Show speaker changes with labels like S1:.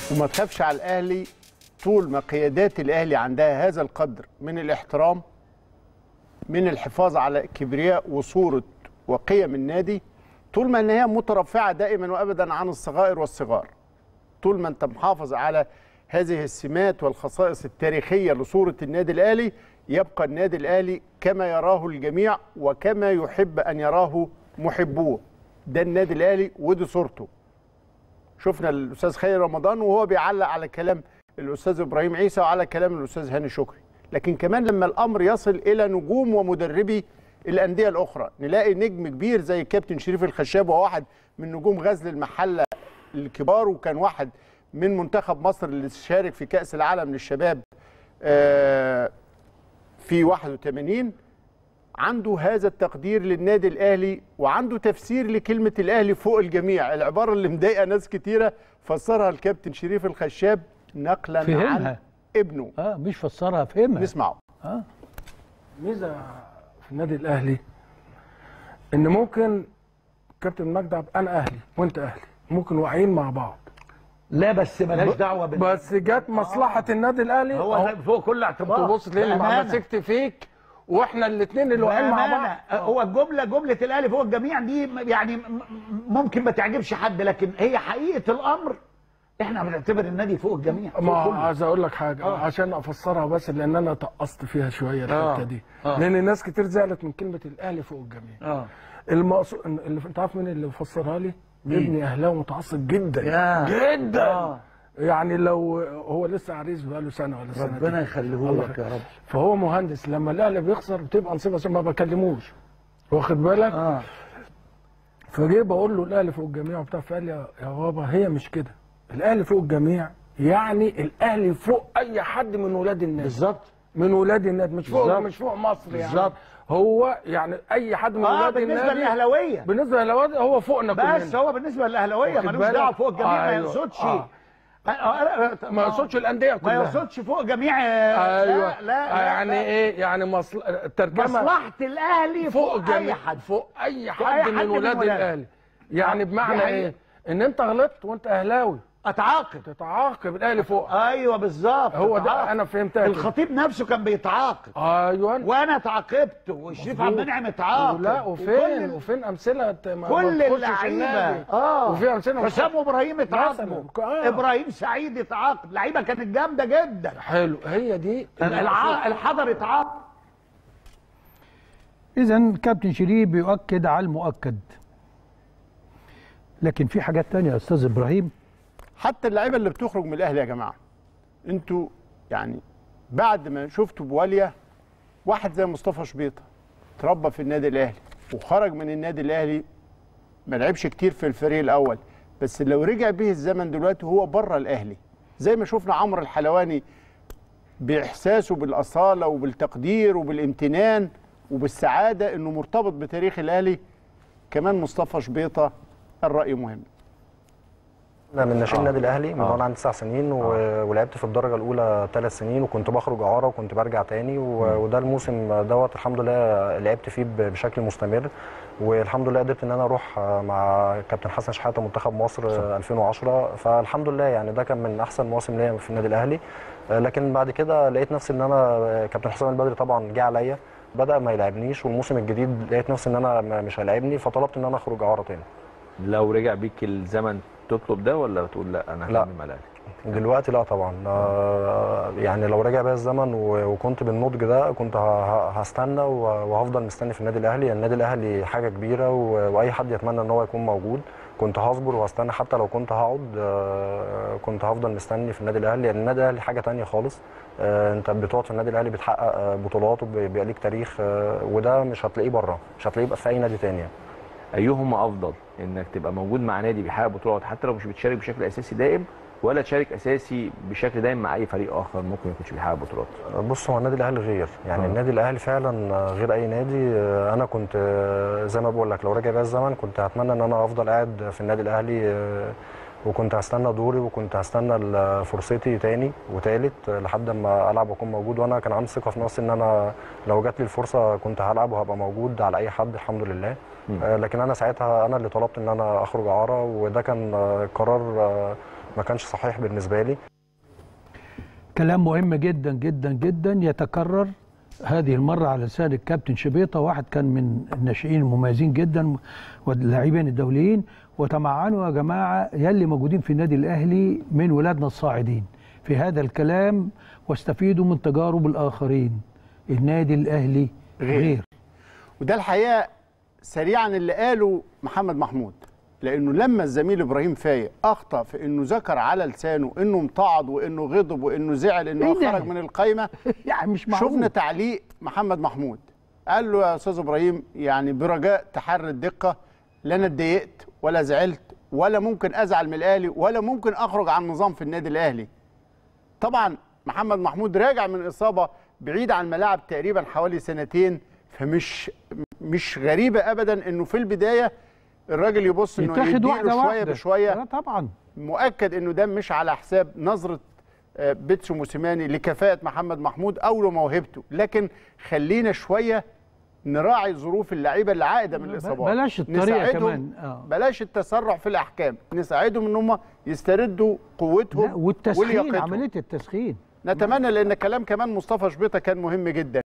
S1: وما تخافش على الاهلي طول ما قيادات الاهلي عندها هذا القدر من الاحترام من الحفاظ على كبرياء وصوره وقيم النادي طول ما ان هي مترفعه دائما وابدا عن الصغائر والصغار طول ما انت محافظ على هذه السمات والخصائص التاريخيه لصوره النادي الاهلي يبقى النادي الاهلي كما يراه الجميع وكما يحب ان يراه محبوه ده النادي الاهلي ودي صورته شفنا الاستاذ خير رمضان وهو بيعلق على كلام الاستاذ ابراهيم عيسى وعلى كلام الاستاذ هاني شكري لكن كمان لما الامر يصل الى نجوم ومدربي الانديه الاخرى نلاقي نجم كبير زي الكابتن شريف الخشاب وهو واحد من نجوم غزل المحله الكبار وكان واحد من منتخب مصر اللي شارك في كاس العالم للشباب آه، في 81 عنده هذا التقدير للنادي الاهلي وعنده تفسير لكلمه الاهلي فوق الجميع العباره اللي مضايقه ناس كتيره فسرها الكابتن شريف الخشاب نقلا عن
S2: فهمها.
S1: ابنه
S2: اه مش فسرها فهمها
S1: نسمعه
S2: اه
S3: ميزه في النادي الاهلي ان ممكن كابتن مجدي عبد- انا اهلي وانت اهلي ممكن واقعين مع بعض
S4: لا بس ملاش دعوه بال
S3: بس جت مصلحه النادي الاهلي
S4: هو
S3: أهو.
S4: ده فوق كل اعتبار
S3: تبص تلاقيني
S4: بأمانة.
S3: مسكت فيك واحنا الاثنين اللي واقعين مع
S4: بأمانة.
S3: بعض
S4: هو الجمله جمله الاهلي فوق الجميع دي يعني م- م- ممكن ما تعجبش حد لكن هي حقيقه الامر احنا بنعتبر النادي فوق الجميع فوق
S3: ما
S4: كله.
S3: عايز اقول لك حاجه
S4: آه.
S3: عشان افسرها بس لان انا طقست فيها شويه الحته
S4: آه.
S3: دي
S4: آه.
S3: لان ناس كتير زعلت من كلمه الاهلي فوق الجميع
S4: اه
S3: المقصود اللي انت عارف مين اللي فسرها لي؟ ابني اهلاوي متعصب جدا
S4: يا.
S3: جدا
S4: آه.
S3: يعني لو هو لسه عريس بقاله سنه ولا سنتين
S4: ربنا يخليه لك يا رب
S3: فهو مهندس لما الاهلي بيخسر بتبقى نصيبه عشان ما بكلموش واخد بالك
S4: اه
S3: فجه بقول له الاهلي فوق الجميع وبتاع فقال لي يا يا بابا هي مش كده الاهلي فوق الجميع يعني الاهلي فوق اي حد من ولاد النادي
S4: بالظبط
S3: من ولاد النادي مش فوق
S4: بالظبط.
S3: مش فوق مصر يعني
S4: بالظبط.
S3: هو يعني اي حد من
S4: اه
S3: ولاد
S4: بالنسبه
S3: النادي
S4: للاهلاويه
S3: بالنسبه للاهلاويه هو فوقنا
S4: بس
S3: كلنا
S4: هو بالنسبه للاهلاويه
S3: واخد
S4: ملوش
S3: بالك؟
S4: دعوه فوق الجميع ما
S3: أيوة.
S4: يقصدش
S3: آه.
S4: آه، آه،
S3: ما يقصدش الانديه
S4: ما
S3: كلها
S4: يقصدش فوق جميع آه،
S3: ايوه
S4: لا لا, لا
S3: يعني
S4: لا.
S3: ايه يعني مصل... الترجمه
S4: مصلحه الاهلي
S3: فوق
S4: فوق اي
S3: الجميع
S4: حد
S3: فوق اي
S4: فوق
S3: حد,
S4: أي حد
S3: من
S4: من
S3: ولاد
S4: ولاد.
S3: الاهلي يعني
S4: آه،
S3: بمعنى
S4: دي حقيقة.
S3: ايه ان انت غلطت وانت اهلاوي
S4: اتعاقب
S3: تتعاقب الاهلي فوق
S4: ايوه بالظبط
S3: هو ده
S4: اتعاقب.
S3: انا فهمتها كده.
S4: الخطيب نفسه كان بيتعاقب
S3: ايوه
S4: وانا اتعاقبت والشريف عبد المنعم اتعاقب
S3: لا
S4: وكل
S3: وفين
S4: ال-
S3: وفين امثله ما- ما
S4: كل
S3: تخشش
S4: اللعيبه
S3: النادي.
S4: اه
S3: وفي امثله مش-
S4: حسام ابراهيم اتعاقبوا
S3: مثلاً. آه.
S4: ابراهيم سعيد اتعاقب لعيبه كانت جامده جدا
S3: حلو هي دي
S4: الع- الحضر اتعاقب
S2: اذا كابتن شريف بيؤكد على المؤكد لكن في حاجات تانية يا استاذ ابراهيم
S1: حتى اللعيبه اللي بتخرج من الاهلي يا جماعه انتوا يعني بعد ما شفتوا بواليا واحد زي مصطفى شبيطه اتربى في النادي الاهلي وخرج من النادي الاهلي ما لعبش كتير في الفريق الاول بس لو رجع به الزمن دلوقتي هو بره الاهلي زي ما شفنا عمرو الحلواني باحساسه بالاصاله وبالتقدير وبالامتنان وبالسعاده انه مرتبط بتاريخ الاهلي كمان مصطفى شبيطه الراي مهم
S5: انا من ناشئين النادي الاهلي من وانا عندي تسع سنين و... ولعبت في الدرجه الاولى ثلاث سنين وكنت بخرج اعاره وكنت برجع تاني و... وده الموسم دوت الحمد لله لعبت فيه ب... بشكل مستمر والحمد لله قدرت ان انا اروح مع كابتن حسن شحاته منتخب مصر 2010 فالحمد لله يعني ده كان من احسن مواسم ليا في النادي الاهلي لكن بعد كده لقيت نفسي ان انا كابتن حسام البدري طبعا جه عليا بدا ما يلعبنيش والموسم الجديد لقيت نفسي ان انا ما- مش هيلاعبني فطلبت ان انا اخرج اعاره تاني
S6: لو رجع بيك الزمن تطلب ده ولا تقول لا انا
S5: لا.
S6: هكمل مع الاهلي
S5: دلوقتي لا طبعا آه، يعني لو رجع بيا الزمن و- وكنت بالنضج ده كنت ه- ه- هستنى و- وهفضل مستني في النادي الاهلي النادي الاهلي حاجه كبيره و- واي حد يتمنى ان هو يكون موجود كنت هصبر وهستنى حتى لو كنت هقعد آه، كنت هفضل مستني في النادي الاهلي لان النادي الاهلي حاجه تانية خالص آه، انت بتقعد في النادي الاهلي بتحقق آه، بطولات وبيبقى ليك تاريخ آه، وده مش هتلاقيه بره مش هتلاقيه في اي نادي تاني يعني.
S6: ايهما افضل انك تبقى موجود مع نادي بيحقق بطولات حتى لو مش بتشارك بشكل اساسي دائم ولا تشارك اساسي بشكل دائم مع اي فريق اخر ممكن ما يكونش بيحقق بطولات
S5: بص هو النادي الاهلي غير يعني
S6: آه.
S5: النادي الاهلي فعلا غير اي نادي آه، انا كنت آه، زي ما بقول لك لو رجع بيا الزمن كنت هتمنى ان انا افضل قاعد في النادي الاهلي آه، وكنت هستنى دوري وكنت هستنى ال- فرصتي تاني وتالت آه، لحد ما العب واكون موجود وانا كان عندي ثقه في نفسي ان انا لو جات لي الفرصه كنت هلعب وهبقى موجود على اي حد الحمد لله
S6: مم.
S5: آه، لكن انا ساعتها انا اللي طلبت ان انا اخرج اعاره وده كان آه، قرار آه، ما كانش صحيح بالنسبه لي
S2: كلام مهم جدا جدا جدا يتكرر هذه المرة على لسان الكابتن شبيطة واحد كان من الناشئين المميزين جدا واللاعبين الدوليين وتمعنوا يا جماعة يلي موجودين في النادي الأهلي من ولادنا الصاعدين في هذا الكلام واستفيدوا من تجارب الآخرين النادي الأهلي
S1: غير.
S2: غير
S1: وده الحقيقه سريعا اللي قاله محمد محمود لانه لما الزميل ابراهيم فايق اخطا في انه ذكر على لسانه انه امتعض وانه غضب وانه زعل انه
S2: إيه ده؟
S1: خرج من القايمه
S2: يعني مش معقول
S1: شفنا تعليق محمد محمود قال له يا استاذ ابراهيم يعني برجاء تحري الدقه لا انا اتضايقت ولا زعلت ولا ممكن ازعل من الاهلي ولا ممكن اخرج عن نظام في النادي الاهلي طبعا محمد محمود راجع من اصابه بعيد عن الملاعب تقريبا حوالي سنتين فمش مش غريبه ابدا انه في البدايه الراجل يبص انه
S2: يتاخد
S1: يديله
S2: واحدة
S1: شويه
S2: واحدة
S1: بشويه
S2: لا طبعا
S1: مؤكد انه ده مش على حساب نظره آه، بيتسو موسيماني لكفاءه محمد محمود او لموهبته لكن خلينا شويه نراعي ظروف اللعيبه اللي عائده من الاصابات
S2: بلاش الطريقة
S1: نساعدهم-
S2: كمان، آه.
S1: بلاش التسرع في الاحكام نساعدهم ان هم يستردوا
S2: لا
S1: قوتهم
S2: والتسخين
S1: ولياقتهم.
S2: عملية التسخين
S1: نتمنى لان كلام كمان مصطفى شبيطه كان مهم جدا